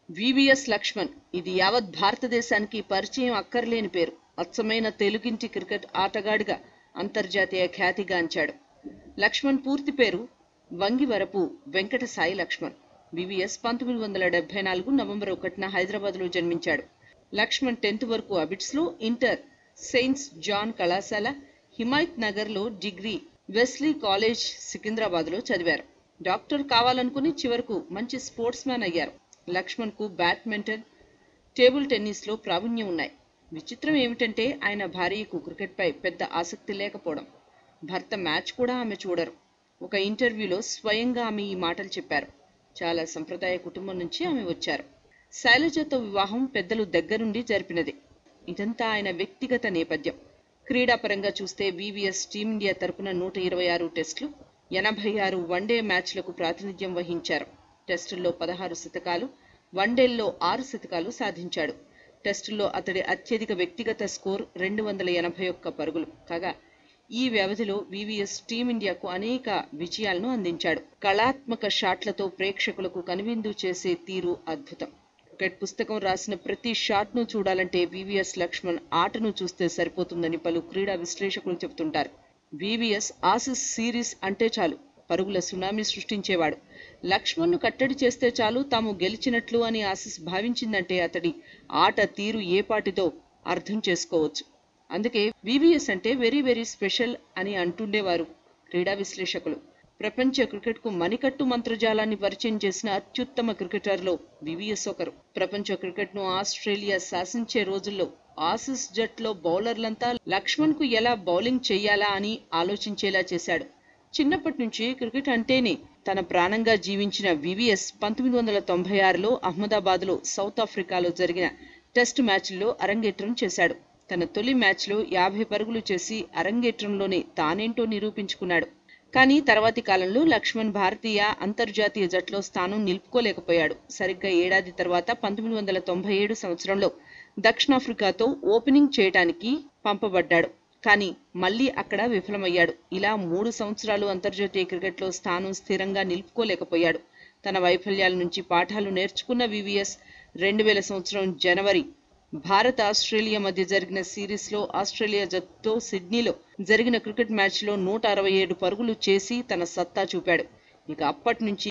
VVS Laxman ఇది యావత్ భారతదేశానికి పరిచయం అక్కర్లేని పేరు అచ్చమైన తెలుగింటి క్రికెట్ ఆటగాడిగా అంతర్జాతీయ ఖ్యాతిగాంచాడు లక్ష్మణ్ పూర్తి పేరు వంగివరపు వెంకట సాయి లక్ష్మణ్ వివిఎస్ పంతొమ్మిది వందల డెబ్బై నాలుగు నవంబర్ ఒకటిన హైదరాబాద్లో జన్మించాడు లక్ష్మణ్ టెన్త్ వరకు అబిట్స్లో ఇంటర్ సెయింట్స్ జాన్ కళాశాల హిమాయత్ నగర్లో డిగ్రీ వెస్లీ కాలేజ్ సికింద్రాబాద్లో చదివారు డాక్టర్ కావాలనుకుని చివరకు మంచి స్పోర్ట్స్ మ్యాన్ అయ్యారు లక్ష్మణ్కు బ్యాడ్మింటన్ టేబుల్ టెన్నిస్లో ప్రావీణ్యం ఉన్నాయి విచిత్రం ఏమిటంటే ఆయన భార్యకు క్రికెట్పై పెద్ద ఆసక్తి లేకపోవడం భర్త మ్యాచ్ కూడా ఆమె చూడరు ఒక ఇంటర్వ్యూలో స్వయంగా ఆమె ఈ మాటలు చెప్పారు చాలా సంప్రదాయ కుటుంబం నుంచి ఆమె వచ్చారు శైలజతో వివాహం పెద్దలు దగ్గరుండి జరిపినది ఇదంతా ఆయన వ్యక్తిగత నేపథ్యం క్రీడాపరంగా చూస్తే వివిఎస్ టీమిండియా తరపున నూట ఇరవై ఆరు టెస్టులు ఎనభై ఆరు వన్డే మ్యాచ్లకు ప్రాతినిధ్యం వహించారు టెస్టుల్లో పదహారు శతకాలు వన్డేల్లో ఆరు శతకాలు సాధించాడు టెస్టుల్లో అతడి అత్యధిక వ్యక్తిగత స్కోర్ రెండు వందల ఎనభై ఒక్క పరుగులు కాగా ఈ వ్యవధిలో వివిఎస్ టీమిండియాకు అనేక విజయాలను అందించాడు కళాత్మక షాట్లతో ప్రేక్షకులకు కనువిందు చేసే తీరు అద్భుతం క్రికెట్ పుస్తకం రాసిన ప్రతి షాట్ను చూడాలంటే వివిఎస్ లక్ష్మణ్ ఆటను చూస్తే సరిపోతుందని పలు క్రీడా విశ్లేషకులు చెబుతుంటారు వివిఎస్ ఆసిస్ సిరీస్ అంటే చాలు పరుగుల సునామీ సృష్టించేవాడు లక్ష్మణ్ను కట్టడి చేస్తే చాలు తాము గెలిచినట్లు అని ఆసిస్ భావించిందంటే అతడి ఆట తీరు ఏపాటిదో అర్థం చేసుకోవచ్చు అందుకే వివిఎస్ అంటే వెరీ వెరీ స్పెషల్ అని అంటుండేవారు క్రీడా విశ్లేషకులు ప్రపంచ క్రికెట్కు మణికట్టు మంత్రజాలాన్ని పరిచయం చేసిన అత్యుత్తమ క్రికెటర్లో వివిఎస్ ఒకరు ప్రపంచ క్రికెట్ను ఆస్ట్రేలియా శాసించే రోజుల్లో ఆసిస్ జట్లో బౌలర్లంతా లక్ష్మణ్కు ఎలా బౌలింగ్ చెయ్యాలా అని ఆలోచించేలా చేశాడు చిన్నప్పటి నుంచి క్రికెట్ అంటేనే తన ప్రాణంగా జీవించిన వివిఎస్ పంతొమ్మిది వందల తొంభై ఆరులో అహ్మదాబాద్లో సౌత్ ఆఫ్రికాలో జరిగిన టెస్ట్ మ్యాచ్లో అరంగేట్రం చేశాడు తన తొలి మ్యాచ్లో యాభై పరుగులు చేసి అరంగేట్రంలోనే తానేంటో నిరూపించుకున్నాడు కానీ తర్వాతి కాలంలో లక్ష్మణ్ భారతీయ అంతర్జాతీయ జట్లో స్థానం నిలుపుకోలేకపోయాడు సరిగ్గా ఏడాది తర్వాత పంతొమ్మిది వందల తొంభై ఏడు సంవత్సరంలో దక్షిణాఫ్రికాతో ఓపెనింగ్ చేయడానికి పంపబడ్డాడు కానీ మళ్ళీ అక్కడ విఫలమయ్యాడు ఇలా మూడు సంవత్సరాలు అంతర్జాతీయ క్రికెట్లో స్థానం స్థిరంగా నిలుపుకోలేకపోయాడు తన వైఫల్యాల నుంచి పాఠాలు నేర్చుకున్న వివిఎస్ రెండు వేల సంవత్సరం జనవరి భారత్ ఆస్ట్రేలియా మధ్య జరిగిన సిరీస్లో ఆస్ట్రేలియా జట్టుతో సిడ్నీలో జరిగిన క్రికెట్ మ్యాచ్లో నూట అరవై ఏడు పరుగులు చేసి తన సత్తా చూపాడు ఇక అప్పటి నుంచి